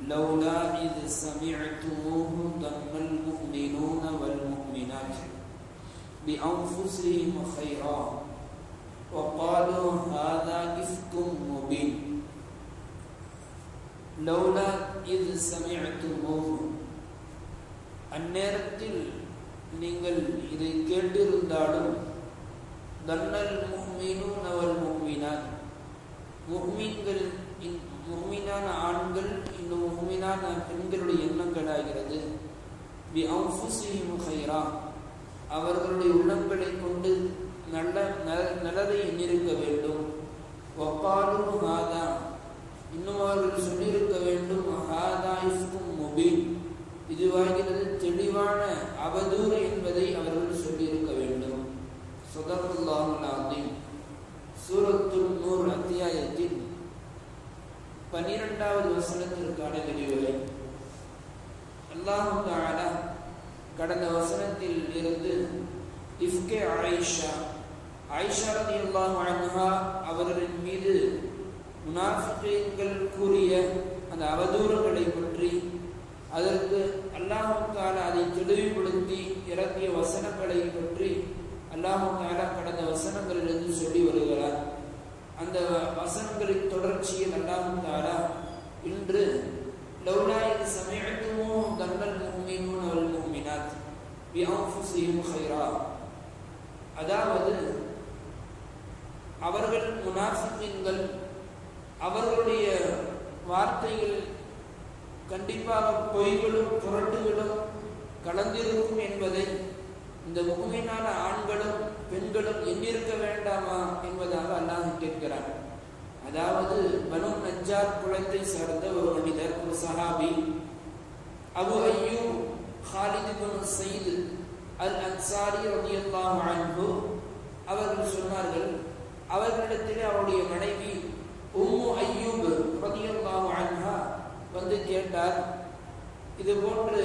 لولا إذ سمعتموه ظن المؤمنون والمؤمنات بأنفسهم خيرا وقالوا هذا إفك مبين لولا إذ سمعتموه அந்நேரத்தில் நீங்கள் இதை கேட்டிருந்தாலும் தன்னல் முஹ்மினூன் அவல் முஹ்மினான் முஹ்மீன்கள் முஹ்மினான ஆண்கள் இன்னும் முஹ்மினான பெண்களுடைய எண்ணங்களாகிறது பி அன்ஃபுஸிஹிம் கைரா அவர்களுடைய உள்ளங்களை கொண்டு நல்ல நல்லதை எண்ணிருக்க வேண்டும் ஒப்பாலு ஹாதா இன்னும் அவர்கள் சொல்லியிருக்க வேண்டும் ஹாதா இஃப்கும் முபீன் இதுவாகிறது தெளிவான அவதூறு என்பதை அவர்கள் சொல்லியிருக்க வேண்டும் சுதகுல்லாஹுல் ஆதீம் சூரத்துல் நூர் அத்தியாயத்தில் பனிரெண்டாவது வசனத்திற்கான விரிவுரை அல்லாஹு தாலா கடந்த வசனத்தில் இருந்து இஃப்கே ஆயிஷா ஆயிஷா ரதி அல்லாஹு அன்ஹா அவர்களின் மீது முனாஃபிகள் கூறிய அந்த அவதூறுகளை பற்றி அதற்கு அல்லாஹு தாலா அதை தெளிவுபடுத்தி இறங்கிய வசனங்களை பற்றி அல்லாஹு தாலா கடந்த வசனங்களிலிருந்து சொல்லி வருகிறார் அந்த வசனங்களின் தொடர்ச்சியில் அல்லாஹு தாலா இன்று லவ்லா இது சமயத்துமோ தன்னல் முஹ்மினூன் அவல் முஹ்மினாத் பி அன்ஃபுஸிஹிம் கைரா அதாவது அவர்கள் முனாஃபிகீன்கள் அவர்களுடைய வார்த்தைகள் கண்டிப்பாக பொய்களும் புரட்டுகளும் கலந்திருக்கும் என்பதை இந்த முகமையான ஆண்களும் பெண்களும் எண்ணிருக்க வேண்டாமா என்பதாக அல்லாஹ் கேட்கிறார் அதாவது பனு நஜார் குலத்தை சார்ந்த ஒரு மனிதர் ஒரு சஹாபி Abu Ayyub Khalid bin Zaid al Ansari ரலியல்லாஹு அன்ஹு அவர்கள் சொன்னார்கள் அவர்களிடத்திலே அவருடைய மனைவி உம்மு ஐயூப் ரலியல்லாஹு அன்ஹா வந்து கேட்டார் இது போன்று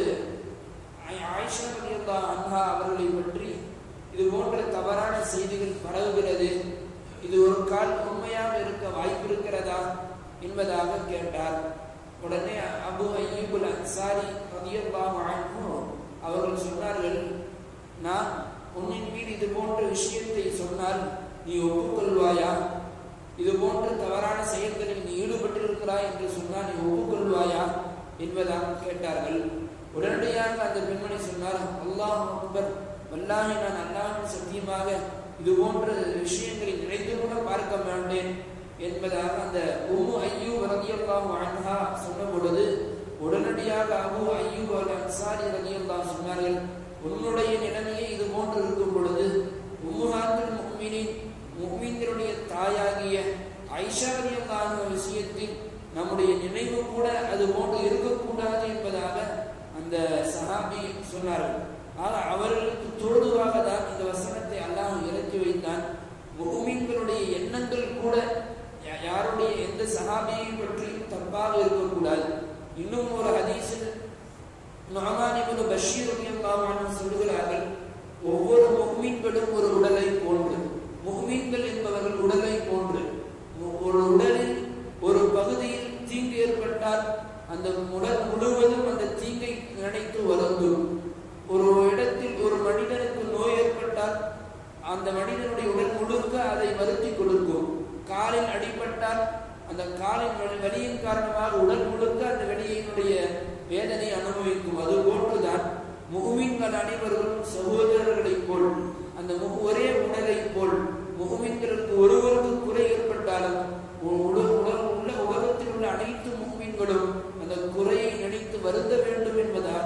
ஆயிஷா ரலியல்லாஹு அன்ஹா அவர்களை பற்றி இது போன்ற தவறான செய்திகள் பரவுகிறது இது ஒரு கால் உண்மையாக இருக்க வாய்ப்பு இருக்கிறதா என்பதாக கேட்டார் உடனே அபு ஐயூபுல் அன்சாரி ரலியல்லாஹு அன்ஹு அவர்கள் சொன்னார்கள் நான் உன்னின் மீது இது போன்ற விஷயத்தை சொன்னால் நீ ஒப்புக்கொள்வாயா இது போன்ற தவறான செயல்களில் நீ ஈடுபட்டிருக்கிறாய் என்று சொன்னால் நீ ஒப்புக்கொள்வாயா என்பதாக கேட்டார்கள் உடனடியாக அந்த பெண்மணி சொன்னார் அல்லாஹ் அக்பர் வல்லாஹி நான் அல்லாஹின் சத்தியமாக இது போன்ற விஷயங்களை நினைத்து கூட பார்க்க மாட்டேன் என்பதாக அந்த உம்மு ஐயூப் ரலியல்லாஹு அன்ஹா சொன்ன பொழுது உடனடியாக அபு ஐயூப் அல் அன்சாரி ரலியல்லாஹு சொன்னார்கள் உன்னுடைய நிலைமையை இது போன்று இருக்கும் பொழுது உம்முஹாத்துல் முஃமினின் முஃமின்களுடைய தாயாகிய ஐஷா ரலியல்லாஹு விஷயத்தில் நம்முடைய நினைவு கூட அது போன்று இருக்கக்கூடாது என்பதாக அந்த சஹாபி சொன்னார்கள் ஆக அவர்களுக்கு தோதுவாக தான் இந்த வசனத்தை அல்லாஹ் இறக்கி வைத்தான் முகமீன்களுடைய எண்ணங்கள் கூட யாருடைய எந்த சஹாபியை பற்றி தப்பாக இருக்கக்கூடாது இன்னும் ஒரு ஹதீஸில் நொஹமானிபுல் பஷீர் ரலியல்லாஹு சொல்கிறார்கள் ஒவ்வொரு முகமீன்களும் ஒரு உடலை போன்று முகமீன்கள் என்பவர்கள் உடலை போன்று ஒரு உடலில் ஒரு பகுதியில் தீங்கு ஏற்பட்டால் அந்த உடல் முழுவதும் அந்த தீங்கை நினைத்து வருந்தும் ஒரு இடத்தில் ஒரு மனிதனுக்கு நோய் ஏற்பட்டால் அந்த மனிதனுடைய உடல் முழுக்க அதை வருத்தி கொடுக்கும் காலில் அடிபட்டால் அந்த காலின் வலியின் காரணமாக உடல் முழுக்க அந்த வெளியினுடைய வேதனை அனுபவிக்கும் அது போன்றுதான் முகுமீன்கள் அனைவரும் சகோதரர்களைப் போல் அந்த ஒரே உடலை போல் முகுமீன்களுக்கு ஒருவருக்கு குறை ஏற்பட்டாலும் உலக உள்ள உலகத்தில் உள்ள அனைத்து முகுமீன்களும் அந்த குறையை நினைத்து வருந்த வேண்டும் என்பதாக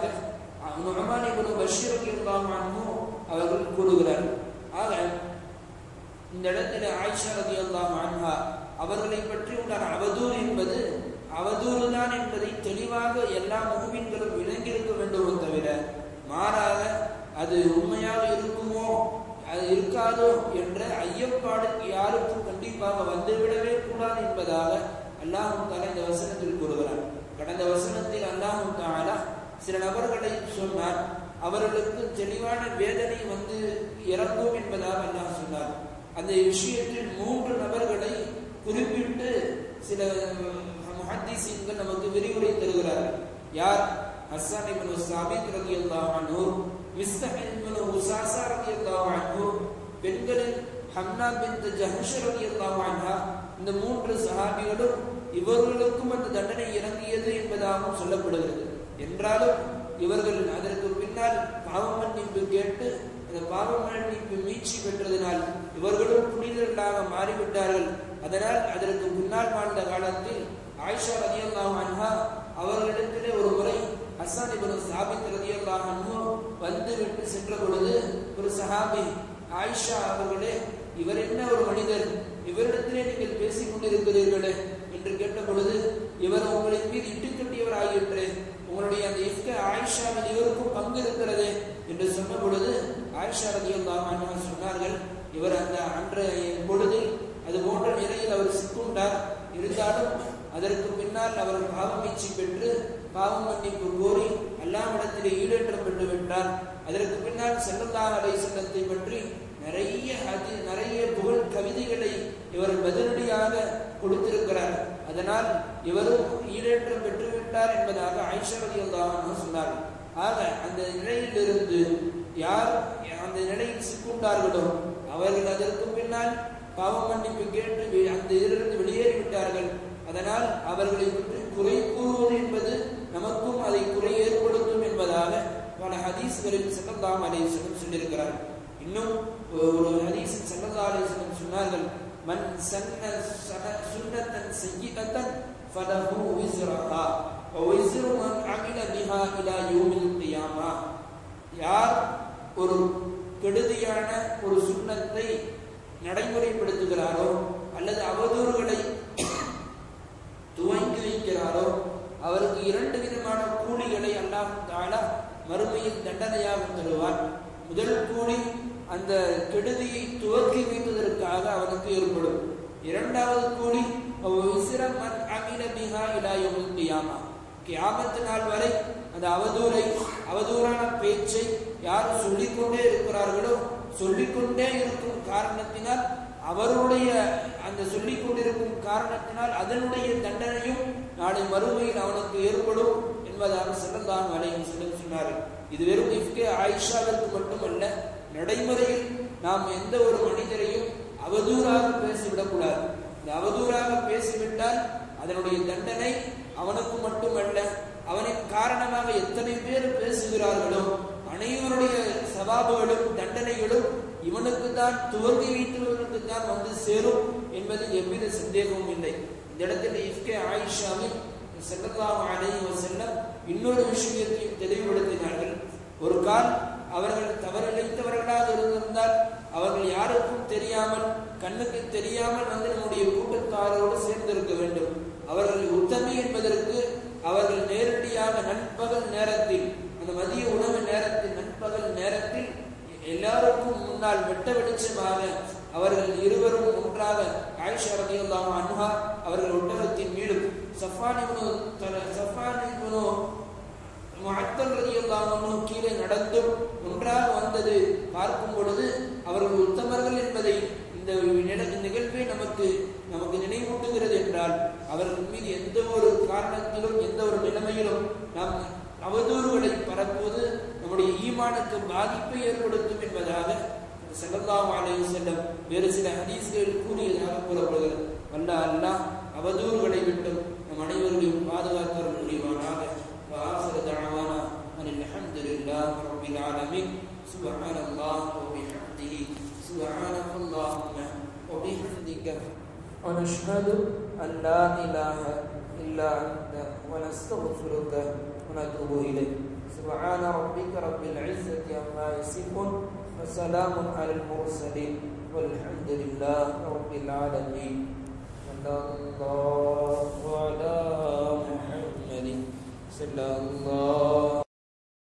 அவர்கள் கூறுகிறார் ஆக இந்த இடத்துல ஆயிஷா ரதி அன்ஹா அவர்களை பற்றி உண்டான அவதூறு என்பது அவதூறு தான் என்பதை தெளிவாக எல்லா முகமீன்களும் விளங்கியிருக்க வேண்டுமோ தவிர மாறாக அது உண்மையாக இருக்குமோ அது இருக்காதோ என்ற ஐயப்பாடு யாருக்கும் கண்டிப்பாக வந்துவிடவே கூடாது என்பதாக அல்லாஹும் தாலா இந்த வசனத்தில் கூறுகிறார் கடந்த வசனத்தில் அல்லாஹும் தாலா சில நபர்களை சொன்னார் அவர்களுக்கு தெளிவான வேதனை வந்து இறங்கும் என்பதாக அல்லாஹ் சொன்னார் அந்த விஷயத்தில் மூன்று நபர்களை குறிப்பிட்டு சில முஹத்திஸீன்கள் நமக்கு விரிவுரை தருகிறார்கள் யார் ஹஸ்ஸான் இப்னு சாபித் ரலியல்லாஹு அன்ஹு மிஸ்தஹ் இப்னு உசாசா ரலியல்லாஹு அன்ஹு பெண்களில் ஹம்னா பின்த் ஜஹஷ் ரலியல்லாஹு அன்ஹா இந்த மூன்று சஹாபிகளும் இவர்களுக்கும் அந்த தண்டனை இறங்கியது என்பதாகவும் சொல்லப்படுகிறது என்றாலும் இவர்கள் அதற்கு பின்னால் பாவ மன்னிப்பு கேட்டு அந்த பாவ மன்னிப்பு மீட்சி பெற்றதினால் இவர்களும் புனிதர்களாக மாறிவிட்டார்கள் அதனால் அதற்கு முன்னால் வாழ்ந்த காலத்தில் ஆயிஷா ரதியல்லாஹு அன்ஹா அவர்களிடத்திலே ஒரு முறை ஹஸ்ஸான் இப்னு சாபித் ரதியல்லாஹு அன்ஹு வந்து விட்டு சென்ற பொழுது ஒரு சஹாபி ஆயிஷா அவர்களே இவர் என்ன ஒரு மனிதர் இவரிடத்திலே நீங்கள் பேசிக் கொண்டிருக்கிறீர்களே என்று கேட்ட பொழுது இவர் உங்களின் மீது இட்டுக்கட்டியவர் ஆகியிற்று உங்களுடைய அந்த இஃப்க ஆயிஷாவில் இவருக்கும் பங்கு இருக்கிறது என்று சொன்ன பொழுது ஆயிஷா ரதியல்லாஹு அன்ஹா சொன்னார்கள் இவர் அந்த அன்றைய பொழுதில் அது போன்ற நிலையில் அவர் சிக்குண்டார் இருந்தாலும் அதற்கு பின்னால் அவர் பாவமீட்சி பெற்று பாவ மன்னிப்பு கோரி அல்லாமிடத்திலே ஈடேற்றம் பெற்று விட்டார் அதற்கு பின்னால் செல்லல்லாஹ் அலை செல்லத்தை பற்றி நிறைய அது நிறைய புகழ் கவிதைகளை இவர் பதிலடியாக கொடுத்திருக்கிறார் அதனால் இவரும் ஈடேற்றம் பெற்றுவிட்டார் என்பதாக ஆயிஷா ரலியல்லாஹு சொன்னார் ஆக அந்த நிலையிலிருந்து யார் அந்த நிலையில் சிக்குண்டார்களோ அவர்கள் அதற்கு பின்னால் பாவ மன்னிப்பு கேட்டு வெ- அந்த இதிலிருந்து வெளியேறிவிட்டார்கள் அதனால் அவர்களை பற்றி குறை கூறுவது என்பது நமக்கும் அதை குறை ஏற்படுத்தும் என்பதாக பல ஹதீஸ்களில் செல்லந்தாம் அலேசனம் சொல்லியிருக்கிறார் இன்னும் ஒரு ஹதீஸில் செல்லந்தா அலேசனம் சொன்னார்கள் மன் சன்ன சன- சுன்னத்தன் செய்யிதத்தன் ஃபலஹு விஸ்ரஹா ووزر من عمل بها إلى يوم القيامة யார் ஒரு கெடுதியான ஒரு சுண்ணத்தை நடைமுறைப்படுத்துகிறாரோ அல்லது அவதூறுகளை துவங்கி வைக்கிறாரோ அவருக்கு இரண்டு விதமான கூலிகளை அல்லாஹ் தாலா மறுமையில் தண்டனையாக தருவார் முதல் கூலி அந்த கெடுதியை துவக்கி வைத்ததற்காக அவனுக்கு ஏற்படும் இரண்டாவது கூலி விசிரம் மன் அமில பிஹா இலா யௌமில் கியாமா கியாமத்து நாள் வரை அந்த அவதூறை அவதூறான பேச்சை யார் சொல்லிக்கொண்டே இருக்கிறார்களோ சொல்லிக்கொண்டே இருக்கும் காரணத்தினால் அவருடைய அந்த சொல்லிக் கொண்டிருக்கும் காரணத்தினால் அதனுடைய தண்டனையும் நாளை மறுமையில் அவனுக்கு ஏற்படும் என்பதாக செல்லந்தான் வலையும் சொல்லி சொன்னார்கள் இது வெறும் இஃப்கே ஆயிஷாவிற்கு மட்டுமல்ல நடைமுறையில் நாம் எந்த ஒரு மனிதரையும் அவதூறாக பேசிவிடக்கூடாது இந்த அவதூறாக பேசிவிட்டால் அதனுடைய தண்டனை அவனுக்கு மட்டுமல்ல அவனின் காரணமாக எத்தனை பேர் பேசுகிறார்களோ அனைவருடைய சவாபுகளும் தண்டனைகளும் இவனுக்கு தான் துவங்கி வைத்தவர்களுக்கு தான் வந்து சேரும் என்பதில் எவ்வித சந்தேகமும் இல்லை இந்த இடத்தில் இஃப்கே ஆயிஷாவில் செல்லலாம் அலைஹி செல்லம் இன்னொரு விஷயத்தையும் தெளிவுபடுத்தினார்கள் ஒரு கால் அவர்கள் தவறிழைத்தவர்களாக இருந்திருந்தால் அவர்கள் யாருக்கும் தெரியாமல் கண்ணுக்கு தெரியாமல் வந்து நம்முடைய கூட்டத்தாரோடு சேர்ந்திருக்க வேண்டும் அவர்கள் உத்தமி என்பதற்கு அவர்கள் நேரடியாக நண்பகல் நேரத்தில் அந்த மதிய உணவு நேரத்தில் நண்பகல் நேரத்தில் எல்லாருக்கும் முன்னால் வெட்ட வெளிச்சமாக அவர்கள் இருவரும் ஒன்றாக ஆயிஷா ரலியல்லாஹு அன்ஹா அவர்கள் ஒட்டகத்தின் மீதும் சஃபான் இப்னு தல- சஃபான் இப்னு முஅத்தல் ரலியல்லாஹு அன்ஹு கீழே நடந்தும் ஒன்றாக வந்தது பார்க்கும் பொழுது அவர்கள் உத்தமர்கள் என்பதை இந்த நில- நிகழ்வே நமக்கு நமக்கு நினைவூட்டுகிறது என்றால் அவர்கள் மீது எந்த ஒரு காரணத்திலும் எந்த ஒரு நிலைமையிலும் நாம் அவதூறுகளை பரப்புவது நம்முடைய ஈமானுக்கு பாதிப்பை ஏற்படுத்தும் என்பதாக ஸல்லல்லாஹு அலைஹி வஸல்லம் வேறு சில ஹதீஸ்களில் கூறியதாக கூறப்படுகிறது வல்ல அல்லாஹ் அவதூறுகளை விட்டும் நம் அனைவர்களையும் பாதுகாத்து புரிவானாக وآخر دعوانا أن الحمد لله رب العالمين سبحان الله وبحمده سبحانك اللهم وبحمدك ونشهد أن لا إله إلا أنت ونستغفرك ونتوب إليك سبحان ربك رب العزة عما يصفون وسلام على المرسلين والحمد لله رب العالمين صلى الله على محمد صلى الله